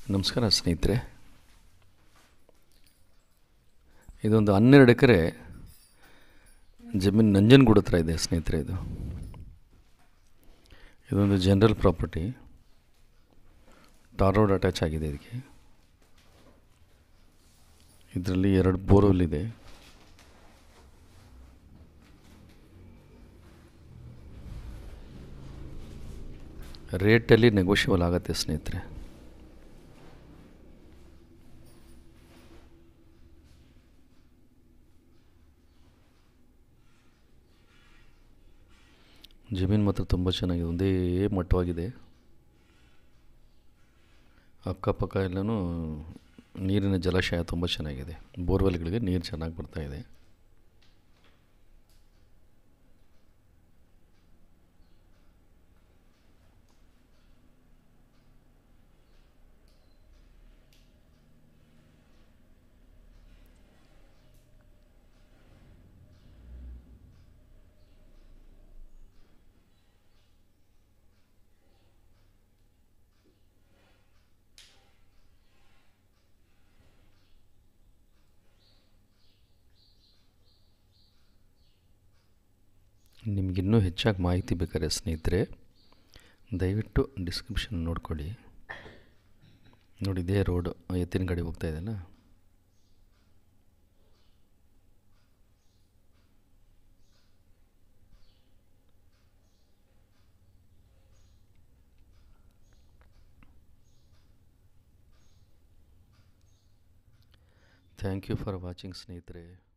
ನಮಸ್ಕಾರ ಸ್ನೇಹಿತರೆ ಇದೊಂದು ಹನ್ನೆರಡು ಎಕರೆ ಜಮೀನು ನಂಜನಗೂಡು ಹತ್ರ ಇದೆ ಸ್ನೇಹಿತರೆ ಇದು ಇದೊಂದು general property tar road attach ಆಗಿದೆ ಇದಕ್ಕೆ ಇದರಲ್ಲಿ ಎರಡು ಬೋರ್ವೆಲ್ ಇದೆ ರೇಟಲ್ಲಿ ನೆಗೋಷಿಯಬಲ್ ಆಗುತ್ತೆ ಸ್ನೇಹಿತರೆ ಜಮೀನು ಮಾತ್ರ ತುಂಬ ಚೆನ್ನಾಗಿದೆ ಒಂದೇ ಮಟ್ಟವಾಗಿದೆ ಅಕ್ಕಪಕ್ಕ ಎಲ್ಲನೂ ನೀರಿನ ಜಲಾಶಯ ತುಂಬ ಚೆನ್ನಾಗಿದೆ ಬೋರ್ವೆಲ್ಗಳಿಗೆ ನೀರು ಚೆನ್ನಾಗಿ ಬರ್ತಾ ಇದೆ ನಿಮಗಿನ್ನೂ ಹೆಚ್ಚಾಗಿ ಮಾಹಿತಿ ಬೇಕಾದ್ರೆ ಸ್ನೇಹಿತರೆ ದಯವಿಟ್ಟು ಡಿಸ್ಕ್ರಿಪ್ಷನ್ ನೋಡ್ಕೊಳ್ಳಿ ನೋಡಿ ಇದೇ ರೋಡು ಎತ್ತಿನ ಗಾಡಿ ಹೋಗ್ತಾ ಇದೆಯಲ್ಲ ಥ್ಯಾಂಕ್ ಯು ಫಾರ್ ವಾಚಿಂಗ್ ಸ್ನೇಹಿತರೆ